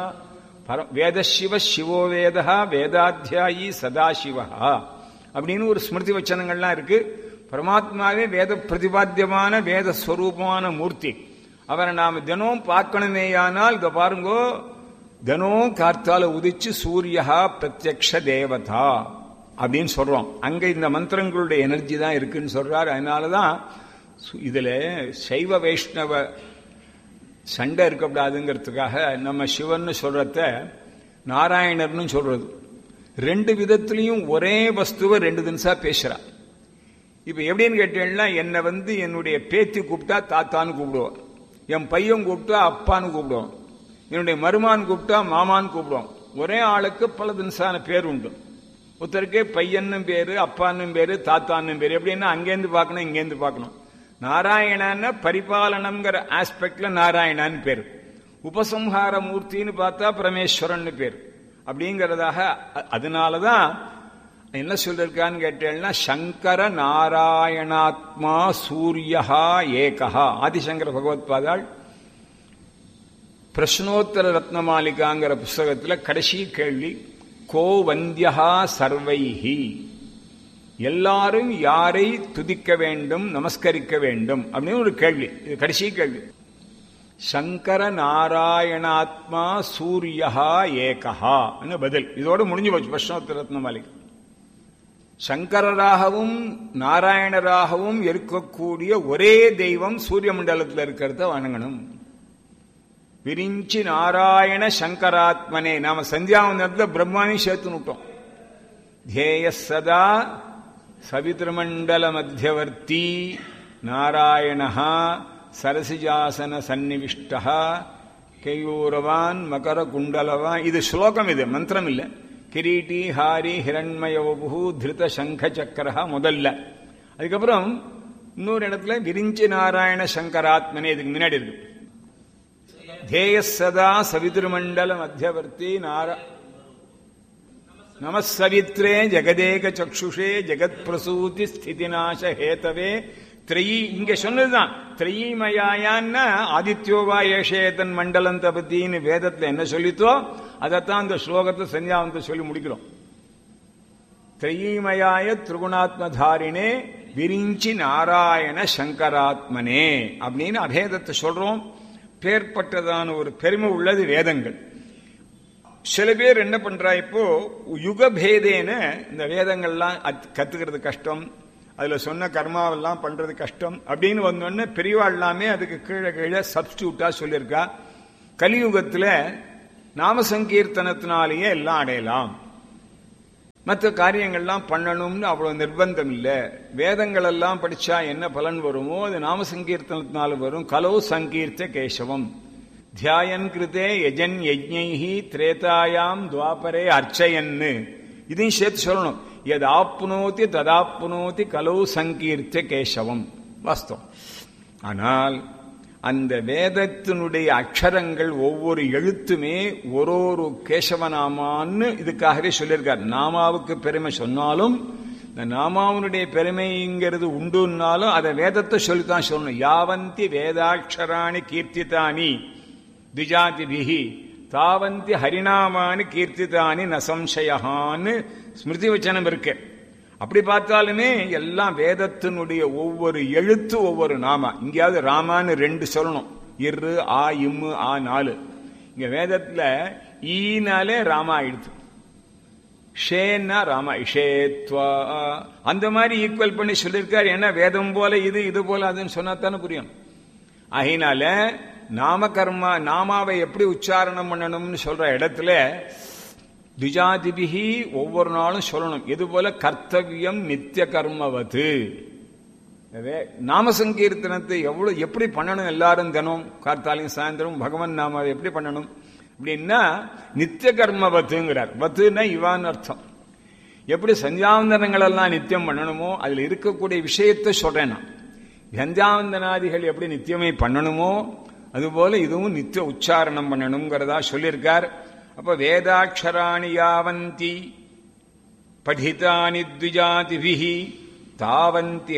பர- வேதசிவ சிவோ வேதா வேதாத்தியாயி சதாசிவா அப்படின்னு ஒரு ஸ்மிருதி வச்சனங்கள்லாம் இருக்கு பரமாத்மாவே வேத பிரதிபாத்தியமான வேத ஸ்வரூபமான மூர்த்தி அவரை நாம தினம் பார்க்கணுமேயானால் இத பாருங்கோ தினம் கார்த்தால உதிச்சு சூரியா பிரத்யக்ஷ தேவதா அப்படின்னு சொல்றோம் அங்க இந்த மந்திரங்களுடைய எனர்ஜி தான் இருக்குன்னு சொல்றாரு அதனாலதான் சு- இதுல சைவ வைஷ்ணவ சண்டை இருக்கக்கூடாதுங்கிறதுக்காக நம்ம சிவன்னு சொல்றத நாராயணர்னு சொல்றது ரெண்டு விதத்திலையும் ஒரே வஸ்துவை ரெண்டு தினசா பேசுறா இப்ப எப்படின்னு கேட்டீங்கன்னா என்னை வந்து என்னுடைய பேத்தி கூப்பிட்டா தாத்தான்னு கூப்பிடுவான் என் பையன் கூப்பிட்டா அப்பான்னு கூப்பிடுவான் என்னுடைய மருமான் கூப்பிட்டா மாமான்னு கூப்பிடுவான் ஒரே ஆளுக்கு பல தினசான பேர் உண்டு ஒருத்தருக்கு பையன்னும் பேரு அப்பான்னும் பேரு தாத்தான்னும் பேரு எப்படின்னா அங்கேருந்து பார்க்கணும் இங்கேருந்து பார்க்கணும் நாராயணன்னு பரிபாலனம்ங்கிற ஆஸ்பெக்ட்ல நாராயணான்னு பேர் உபசம்ஹார மூர்த்தின்னு பார்த்தா பரமேஸ்வரன் பேர் அப்படிங்கிறதாக அ- அதனாலதான் என்ன சொல்லிருக்கான்னு கேட்டேன்னா சங்கர நாராயணாத்மா சூரியஹா ஏகஹா ஆதிசங்கர பகவத் பாதாள் பிரஷ்னோத்தர ரத்னமாலிகாங்கிற புஸ்தகத்துல கடைசி கேள்வி கோ வந்தியா சர்வைஹி எல்லாரும் யாரை துதிக்க வேண்டும் நமஸ்கரிக்க வேண்டும் அப்படின்னு ஒரு கேள்வி இது கடைசி கேள்வி சங்கர நாராயணாத்மா சூரியஹா ஏகஹா பதில் இதோட முடிஞ்சு போச்சு பிரஷ்னோத்தர ரத்னமாலிகா சங்கரராகவும் நாராயணராகவும் இருக்கக்கூடிய ஒரே தெய்வம் சூரிய மண்டலத்தில் இருக்கிறத வணங்கணும் விரிஞ்சி நாராயண சங்கராத்மனே நாம சந்தியாவந்தத்தில் பிரம்மானி சேர்த்து விட்டோம் ध्येय सदा सवितृमण्डल मध्यवर्ती नारायण सरसिजासन सन्निविष्ट केयूरवान् मकर कुण्डलवान् இது ஸ்லோகம் இது மந்திரம் இல்ல கிரீட்டி ஹாரி ஹிரண்மயவபு திருத சங்க சக்கரஹா முதல்ல அதுக்கப்புறம் இன்னொரு இடத்துல விரிஞ்சி நாராயண சங்கராத்மனே இதுக்கு முன்னாடி இருக்கு ध्येय सदा सवितृमण्डल मध्यवर्ती नारा நமசவித்ரே ஜெகதேக சக்ஷுஷே ஜெகத் பிரசூதி ஸ்திதிநாச ஹேதவே திரையி இங்க சொன்னதுதான் திரையீமயாயான்னா ஆதித்யோவா ஏஷேதன் மண்டலம் தபத்தின்னு வேதத்துல என்ன சொல்லித்தோ அதைத்தான் இந்த ஸ்லோகத்தை சந்தியாவந்த சொல்லி முடிக்கிறோம் திரையீமயாய திரிகுணாத்மதாரிணே விரிஞ்சி நாராயண சங்கராத்மனே அப்படின்னு அபேதத்தை சொல்றோம் பேர்பட்டதான ஒரு பெருமை உள்ளது வேதங்கள் சில பேர் என்ன பண்றா இப்போ யுகபேதேன இந்த வேதங்கள்லாம் அத்- கத்துக்கிறது கஷ்டம் அதுல சொன்ன கர்மாவெல்லாம் பண்றது கஷ்டம் அப்படின்னு வந்தோடனே பெரியவா எல்லாமே அதுக்கு கீழே கீழே சப்ஸ்டியூட்டா சொல்லியிருக்கா கலியுகத்துல நாம சங்கீர்த்தனத்தினாலேயே எல்லாம் அடையலாம் மற்ற காரியங்கள்லாம் பண்ணணும்னு அவ்வளவு நிர்பந்தம் இல்லை வேதங்கள் எல்லாம் படிச்சா என்ன பலன் வருமோ அது நாம சங்கீர்த்தனத்தினால வரும் கலோ சங்கீர்த்த கேசவம் தியாயன் கிருதே யஜன் யஜ்ஞைஹி திரேதாயாம் துவாபரே அர்ச்சயன்னு இதையும் சேர்த்து சொல்லணும் எது ஆப்னோதி ததாப்னோதி கலோ சங்கீர்த்த கேசவம் வாஸ்தவம் ஆனால் அந்த வேதத்தினுடைய அக்ஷரங்கள் ஒவ்வொரு எழுத்துமே ஒரு ஒரு கேசவநாமான்னு இதுக்காகவே சொல்லியிருக்கார் நாமாவுக்கு பெருமை சொன்னாலும் இந்த நாமாவனுடைய பெருமைங்கிறது உண்டுன்னாலும் அதை வேதத்தை சொல்லித்தான் சொல்லணும் யாவந்தி வேதாட்சராணி கீர்த்திதானி திஜாதிபிகி தாவந்தி ஹரிநாமானி கீர்த்திதானி நசம்சயான்னு ஸ்மிருதி வச்சனம் இருக்கு அப்படி பார்த்தாலுமே எல்லாம் வேதத்தினுடைய ஒவ்வொரு எழுத்து ஒவ்வொரு நாமா இங்கேயாவது ராமான்னு ரெண்டு சொல்லணும் இரு ஆ இம்மு ஆ நாலு இங்க வேதத்துல ஈனாலே ராமா ஆயிடுது ஷேன்னா ராமா இஷேத்வா அந்த மாதிரி ஈக்குவல் பண்ணி சொல்லியிருக்காரு ஏன்னா வேதம் போல இது இது போல அதுன்னு சொன்னா தானே புரியும் ஆகையினால நாம கர்மா நாமாவை எப்படி உச்சாரணம் பண்ணணும்னு சொல்ற இடத்துல திஜாதிபிகி ஒவ்வொரு நாளும் சொல்லணும் இது போல கர்த்தவியம் நித்திய கர்மவது வே- நாம சங்கீர்த்தனத்தை எவ்வளவு எப்படி பண்ணணும் எல்லாரும் தினம் கார்த்தாலையும் சாயந்தரம் பகவான் நாமாவை எப்படி பண்ணணும் அப்படின்னா நித்திய கர்மவத்துங்கிறார் வத்துன்னா இவான் அர்த்தம் எப்படி சந்தியாவந்தனங்கள் எல்லாம் நித்தியம் பண்ணணுமோ அதுல இருக்கக்கூடிய விஷயத்தை சொல்றேன் நான் கந்தாவந்தனாதிகள் எப்படி நித்தியமை பண்ணணுமோ அதுபோல இதுவும் நித்திய உச்சாரணம் பண்ணணுங்கிறதா சொல்லியிருக்கார் அப்ப வேதாட்சராணி யாவந்தி படிதானி த்விஜாதிபிஹி தாவந்தி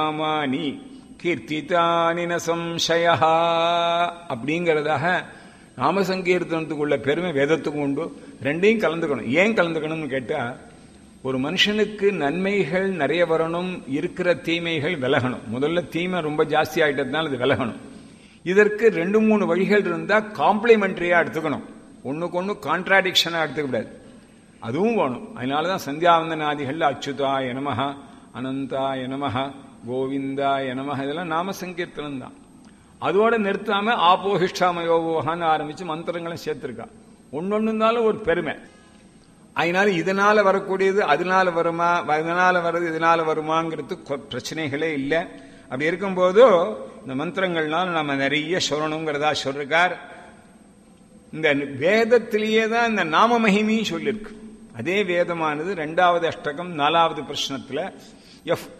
ஹரிநாமானி கீர்த்திதானி ந சம்சயா அப்படிங்கிறதாக நாம சங்கீர்த்தனத்துக்குள்ள பெருமை வேதத்துக்கும் உண்டு ரெண்டையும் கலந்துக்கணும் ஏன் கலந்துக்கணும்னு கேட்டா ஒரு மனுஷனுக்கு நன்மைகள் நிறைய வரணும் இருக்கிற தீமைகள் விலகணும் முதல்ல தீமை ரொம்ப ஜாஸ்தி ஆயிட்டதுனால அது விலகணும் இதற்கு ரெண்டு மூணு வழிகள் இருந்தா காம்ப்ளிமெண்டரியா எடுத்துக்கணும் ஒண்ணுக்கு ஒண்ணு கான்ட்ராடிக்ஷனா எடுத்துக்க கூடாது அதுவும் வேணும் அதனாலதான் சந்தியாவந்தனாதிகள் அச்சுதா எனமஹ அனந்தா எனமஹ கோவிந்தா எனமஹ இதெல்லாம் நாம சங்கீர்த்தனம் தான் அதோட நிறுத்தாம ஆபோஹிஷ்டாமயோகோகான்னு ஆரம்பிச்சு மந்திரங்களை சேர்த்திருக்கா ஒன்னொன்னுனாலும் ஒரு பெருமை அதனால இதனால வரக்கூடியது அதனால வருமா அதனால வர்றது இதனால வருமாங்கிறது பிரச்சனைகளே இல்லை அப்படி இருக்கும்போது இந்த மந்திரங்கள்னால நம்ம நிறைய சொல்லணுங்கிறதா சொல்றார் இந்த வேதத்திலேயே தான் இந்த நாம மகிமையும் சொல்லியிருக்கு அதே வேதமானது ரெண்டாவது அஷ்டகம் நாலாவது பிரश्னத்துல எஃப்